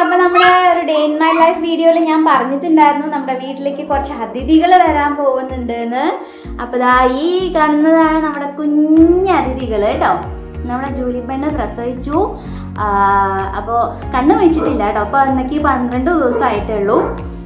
അപ്പൊ നമ്മുടെ ഒരു ഡേ ഇൻ മൈ ലൈഫ് വീഡിയോയിൽ ഞാൻ പറഞ്ഞിട്ടുണ്ടായിരുന്നു നമ്മുടെ വീട്ടിലേക്ക് കുറച്ച് അതിഥികൾ വരാൻ പോകുന്നുണ്ട് എന്ന് അപ്പൊ ദാ ഈ കാണുന്നതാണ് നമ്മുടെ കുഞ്ഞ അതിഥികൾ കേട്ടോ നമ്മുടെ ജൂലി പെണ്ണ് പ്രസവിച്ചു ആ, അപ്പോ കണ്ണു വെച്ചിട്ടില്ല കേട്ടോ അപ്പൊ അന്നേക്ക് പന്ത്രണ്ട് ദിവസമായിട്ടേ ഉള്ളൂ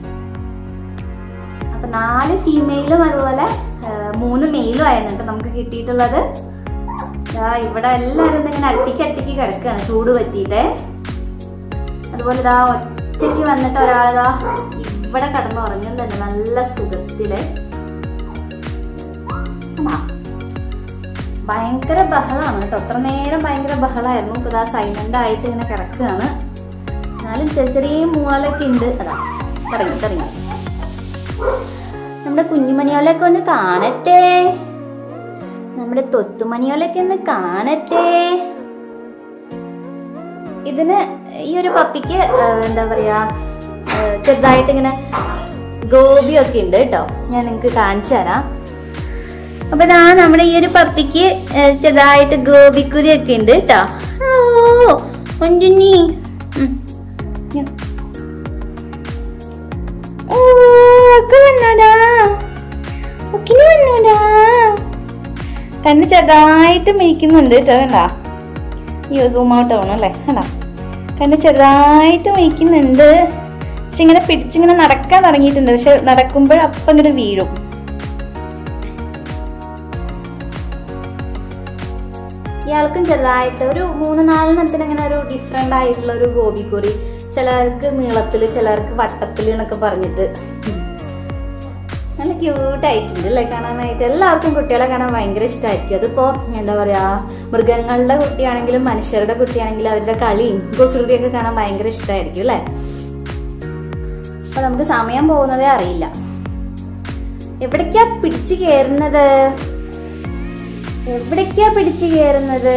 അപ്പൊ നാല് ഫീമെയിലും അതുപോലെ ആ, മൂന്ന് മെയിലും ആയിരുന്നു കേട്ടോ നമുക്ക് കിട്ടിയിട്ടുള്ളത് ദാ ഇവിടെ എല്ലാവരും ഇങ്ങനെ അട്ടിക്ക് അട്ടിക്ക് കിടക്കുകയാണ് ചൂട് പറ്റിയിട്ട് അതുപോലെ ഇതാ ഒറ്റയ്ക്ക് വന്നിട്ട് ഒരാളിതാ ഇവിടെ കിടന്ന് ഉറങ്ങുന്നുണ്ട് നല്ല സുഖത്തില് കണ്ടോ? ഭയങ്കര ബഹളമാണ് കേട്ടോ അത്ര നേരം ഭയങ്കര ബഹളമായിരുന്നു ഇപ്പൊ ഇതാ സൈലന്റ് ആയിട്ട് ഇങ്ങനെ കിടക്കുകയാണ് എന്നാലും ചെറിയ ചെറിയ മൂളലൊക്കെ ഉണ്ട് അതാ തുടങ്ങി തുടങ്ങി നമ്മുടെ കുഞ്ഞുമണികളെയൊക്കെ ഒന്ന് കാണട്ടെ നമ്മുടെ തൊത്തുമണികളൊക്കെ ഒന്ന് കാണട്ടെ ഇതിന് ഈ ഒരു പപ്പിക്ക് ആ, എന്താ പറയാ ആ, ചെറുതായിട്ട് ഇങ്ങനെ ഗോപിയൊക്കെ ഉണ്ട് കേട്ടോ ഞാൻ നിങ്ങക്ക് കാണിച്ചു തരാം അപ്പൊ ദാ നമ്മുടെ ഈ ഒരു പപ്പിക്ക് ആ, ചെറുതായിട്ട് ഗോപിക്കുരി ഒക്കെ ഉണ്ട് കേട്ടോ ഓ കുഞ്ഞുണ്ണി ഉം. ഞാൻ- ഓ ഒക്കെ വന്നോടാ ഒക്കിനി വന്നോടാ കണ്ണ് ചെറുതായിട്ട് മേയ്ക്കുന്നുണ്ട് കേട്ടോ കണ്ടാ അയ്യോ സൂം ഔട്ട് ആവണം അല്ലേ കണ്ടാ കണ്ണ് ചെറുതായിട്ട് മേയ്ക്കുന്നുണ്ട് പക്ഷെ ഇങ്ങനെ പിടിച്ചിങ്ങനെ നടക്കാൻ തുടങ്ങിയിട്ടുണ്ട് പക്ഷെ നടക്കുമ്പോൾ അപ്പം ഇങ്ങോട്ട് വീഴും ഇയാൾക്കും ചെറുതായിട്ട് ഒരു മൂന്ന് നാലെണ്ണത്തിന് ഇങ്ങനെ ഒരു ഡിഫറെൻ്റ് ആയിട്ടുള്ള ഒരു ഗോപിക്കുറി ചിലർക്ക് നീളത്തിൽ ചിലർക്ക് വട്ടത്തിൽ എന്നൊക്കെ പറഞ്ഞിട്ട് നല്ല ക്യൂട്ടായിട്ടുണ്ട് അല്ലേ കാണാനായിട്ട് എല്ലാവർക്കും കുട്ടികളെ കാണാൻ ഭയങ്കര ഇഷ്ടമായിരിക്കും അതിപ്പോ എന്താ പറയാ മൃഗങ്ങളുടെ കുട്ടിയാണെങ്കിലും മനുഷ്യരുടെ കുട്ടിയാണെങ്കിലും അവരുടെ കളിയും കുസൃതിയൊക്കെ കാണാൻ ഭയങ്കര ഇഷ്ടമായിരിക്കും അല്ലേ അപ്പൊ നമുക്ക് സമയം പോകുന്നതേ അറിയില്ല എവിടേക്കാ പിടിച്ചു കയറുന്നത് എവിടേക്കാ പിടിച്ചു കയറുന്നത്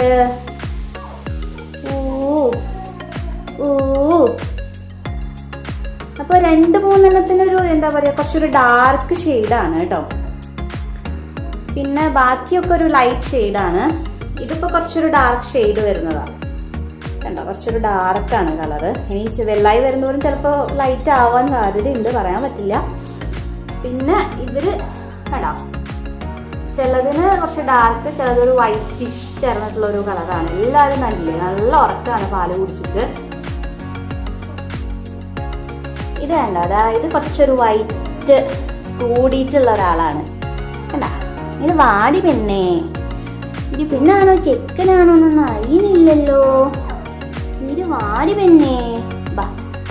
ഓ ഓ അപ്പൊ രണ്ട് മൂന്നെണ്ണത്തിനൊരു എന്താ പറയാ കുറച്ചൊരു ഡാർക്ക് ഷെയ്ഡാണ് കേട്ടോ പിന്നെ ബാക്കിയൊക്കെ ഒരു ലൈറ്റ് ഷെയ്ഡാണ് ഇതിപ്പോ കുറച്ചൊരു ഡാർക്ക് ഷെയ്ഡ് വരുന്നതാണ് കണ്ടോ കുറച്ചൊരു ഡാർക്കാണ് കളറ് ഇനി ചെ- വെള്ളായി വരുന്നവരും ചിലപ്പോൾ ലൈറ്റ് ആവാൻ സാധ്യതയുണ്ട് പറയാൻ പറ്റില്ല പിന്നെ ഇവര് കണ്ടോ ചിലതിന് കുറച്ച് ഡാർക്ക് ചിലതൊരു വൈറ്റിഷ് ചേർന്നിട്ടുള്ള ഒരു കളറാണ് എല്ലാവരും കണ്ടില്ലേ നല്ല ഉറക്കാണ് പാല് കുടിച്ചിട്ട് ഇത് കണ്ട അതാ ഇത് കുറച്ചൊരു വൈറ്റ് കൂടിയിട്ടുള്ള ഒരാളാണ് കണ്ട ഇത് വാടി പെണ്ണേ ഇത് പെണ്ണാണോ ചെക്കനാണോ എന്നൊന്നും അറിയുന്നില്ലല്ലോ ഇത് വാടി പെണ്ണേ ബാ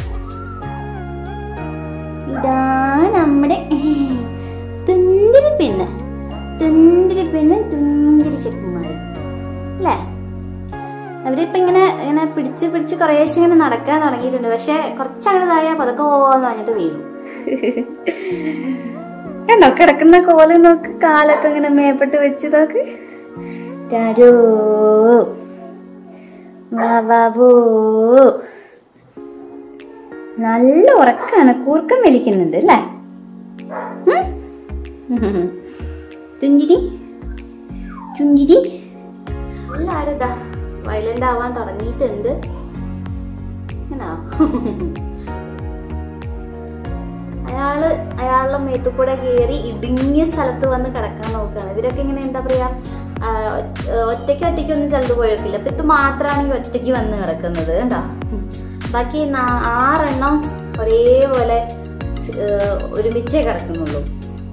ഇതാ നമ്മുടെ തുന്തിരി പെണ്ണ് തുന്തിരി പെണ്ണ് തുന്തിരി ചെക്കന്മാര് അല്ലേ അവരിപ്പോ ഇങ്ങനെ ഇങ്ങനെ പിടിച്ച് പിടിച്ച് കുറേശ്ശെ ഇങ്ങനെ നടക്കാൻ തുടങ്ങിയിട്ടുണ്ട് പക്ഷെ കുറച്ചങ്ങനെ ഇതായാൽ പതുക്കെ ഓന്ന് പറഞ്ഞിട്ട് വീഴും കണ്ടോ കിടക്കുന്ന കോല് നോക്ക് കാലൊക്കെ ഇങ്ങനെ മേപ്പെട്ട് വെച്ച് നോക്ക് രാരോ വാവോ നല്ല ഉറക്കാണ് കൂർക്കം വലിക്കുന്നുണ്ട് അല്ലേ ഉം? തുഞ്ചിരി ചുഞ്ചിരി എല്ലാരും ഇതാ വയലന്റ് ആവാൻ തുടങ്ങിയിട്ടുണ്ട് ഇങ്ങനാ. അയാള് അയാളുടെ മേത്തു കൂടെ കയറി ഇടുങ്ങിയ സ്ഥലത്ത് വന്ന് കിടക്കാൻ നോക്കുകയാണ് ഇവരൊക്കെ ഇങ്ങനെ എന്താ പറയാ ആ, ഒ- ഒറ്റയ്ക്ക് ഒറ്റയ്ക്ക് ഒന്നും ചിലത് പോയിട്ടില്ല അപ്പൊ ഇത് മാത്രമാണ് ഈ ഒറ്റയ്ക്ക് വന്ന് കിടക്കുന്നത് കണ്ടോ ഉം. ബാക്കി നാ- ആറെണ്ണം ഒരേപോലെ ഏർ, ഒരുമിച്ചേ കിടക്കുന്നുള്ളൂ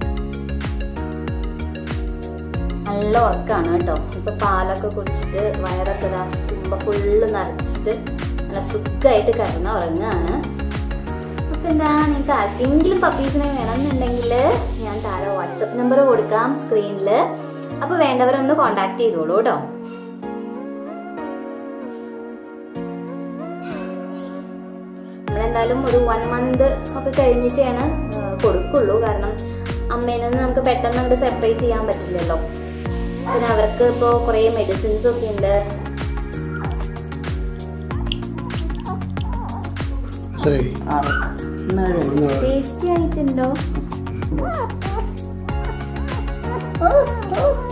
നല്ല ഉറക്കാണ് കേട്ടോ ഇപ്പൊ പാലൊക്കെ കുടിച്ചിട്ട് വയറൊക്കെ ഇതാ തുമ്പ ഫുള്ള് നിറച്ചിട്ട് നല്ല സുഖമായിട്ട് കിടന്ന് ഉറങ്ങുകയാണ് അപ്പൊ എന്താ നിങ്ങൾക്ക് ആർക്കെങ്കിലും പപ്പീസിനെ വേണമെന്നുണ്ടെങ്കിൽ ഞാൻ താഴെ വാട്സപ്പ് നമ്പർ കൊടുക്കാം സ്ക്രീനിൽ അപ്പൊ വേണ്ടവരൊന്ന് കോണ്ടാക്ട് ചെയ്തോളൂ കേട്ടോ നമ്മളെന്തായാലും ഒരു വൺ മന്ത് ഒക്കെ കഴിഞ്ഞിട്ടാണ് ആ, കൊടുക്കുള്ളൂ കാരണം അമ്മയിൽ നിന്ന് നമുക്ക് പെട്ടെന്ന് അങ്ങോട്ട് സെപ്പറേറ്റ് ചെയ്യാൻ പറ്റില്ലല്ലോ പിന്നെ അവർക്ക് ഇപ്പോൾ കുറേ മെഡിസിൻസ് ഒക്കെ ഉണ്ട് എത്രയായി ആറ് ഇന്നലെ ഒന്ന് ടേസ്റ്റി ആയിട്ടുണ്ടോ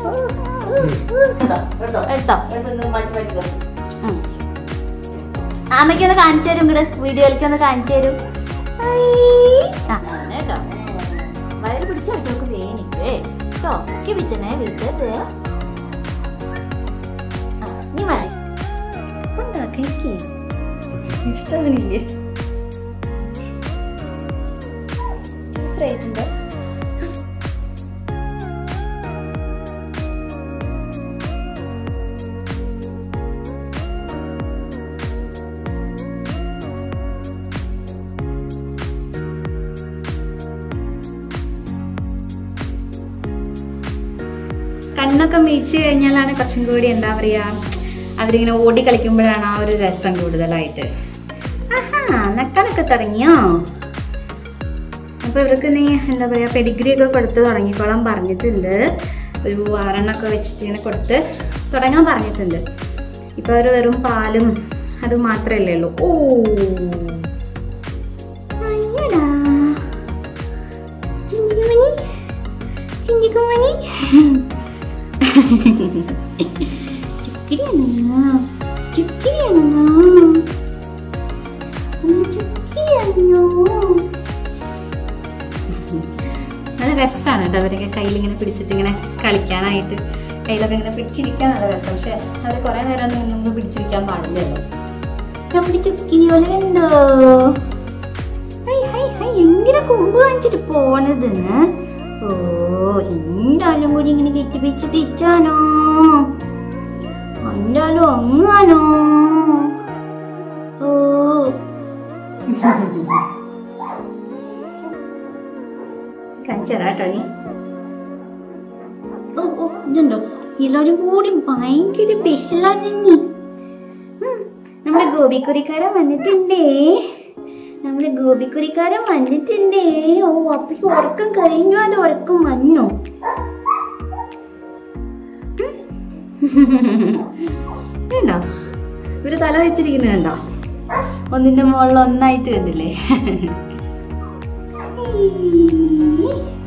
എടുത്തോ, എടുത്തോ. എടുത്തോ എടുത്ത് ഇങ്ങ് മാറ്റി മാറ്റി വെക്ക്. ഉം. അമ്മയ്ക്കൊന്ന് കാണിച്ചു തരും ഇങ്ങോട്ട് വീഡിയോയിലേക്ക് ഒന്ന് കാണിച്ചു തരും ഐ. ആ അങ്ങനെ കേട്ടോ വയറ് പിടിച്ച അട്ടോക്ക് വേണിക്കേ കേട്ടോ ഒക്കെ പിച്ചനെ വീട്ടത് ആ നീ മതി ഉണ്ടാക്കി ഇഷ്ടമില്ലേ സൂപ്പറായിട്ടുണ്ട് കണ്ണൊക്കെ മീച്ച് കഴിഞ്ഞാലാണ് കുറച്ചും കൂടി എന്താ പറയാ അവരിങ്ങനെ ഓടി കളിക്കുമ്പോഴാണ് ആ ഒരു രസം കൂടുതലായിട്ട് ആഹാ നക്കാനൊക്കെ തുടങ്ങിയോ അപ്പൊ ഇവർക്ക് നീ എന്താ പറയാ പെഡിഗ്രി ഒക്കെ കൊടുത്ത് തുടങ്ങിക്കോളാൻ പറഞ്ഞിട്ടുണ്ട് ഒരു ആറെണ്ണൊക്കെ വെച്ചിട്ട് ഇങ്ങനെ കൊടുത്ത് തുടങ്ങാൻ പറഞ്ഞിട്ടുണ്ട് ഇപ്പൊ അവർ വെറും പാലും അത് മാത്രല്ലേ ഉള്ളൂ ഓ അയ്യടാ ചിഞ്ചിക്കുമണി ചിഞ്ചിക്കുമണി ചുക്കിരിയാണോ ചുക്കിരിയാണോ ചുക്കിരിയാണോ നല്ല രസമാണ് കേട്ടോ അവരൊക്കെ കയ്യിൽ ഇങ്ങനെ പിടിച്ചിട്ട് ഇങ്ങനെ കളിക്കാനായിട്ട് കയ്യിലൊക്കെ ഇങ്ങനെ പിടിച്ചിരിക്കാൻ നല്ല രസം പക്ഷെ അവർ കുറെ നേരം ഒന്നും നമ്മൾ പിടിച്ചിരിക്കാൻ പാടില്ലല്ലോ നമ്മുടെ ചുക്കിരിയോള് കണ്ടോ ഹൈ ഹൈ ഹൈ എങ്ങനെ കൊമ്പ് കാണിച്ചിട്ട് പോണത് ഓ രണ്ടാളും കൂടി ഇങ്ങനെ കെട്ടിപ്പിച്ചിട്ട് ഇച്ചാനോ രണ്ടാളും അങ്ങാനോ ഓ കാണിച്ചരാട്ടോ നീ ഓ ഓ ഇതുണ്ടോ എല്ലാവരും കൂടി ഭയങ്കര ബഹളാനി നമ്മുടെ ഗോപിക്കുരിക്കാരൻ വന്നിട്ടുണ്ടേ നമ്മുടെ ഗോപിക്കുരിക്കാരൻ വന്നിട്ടുണ്ടേ ഓ അപ്പയ്ക്ക് ഉറക്കം കഴിഞ്ഞു അത് ഉറക്കം വന്നു ഉണ്ടോ ഇവര് തല വെച്ചിരിക്കുന്നത് കണ്ടോ ഒന്നിന്റെ മുകളിൽ ഒന്നായിട്ട് കണ്ടില്ലേ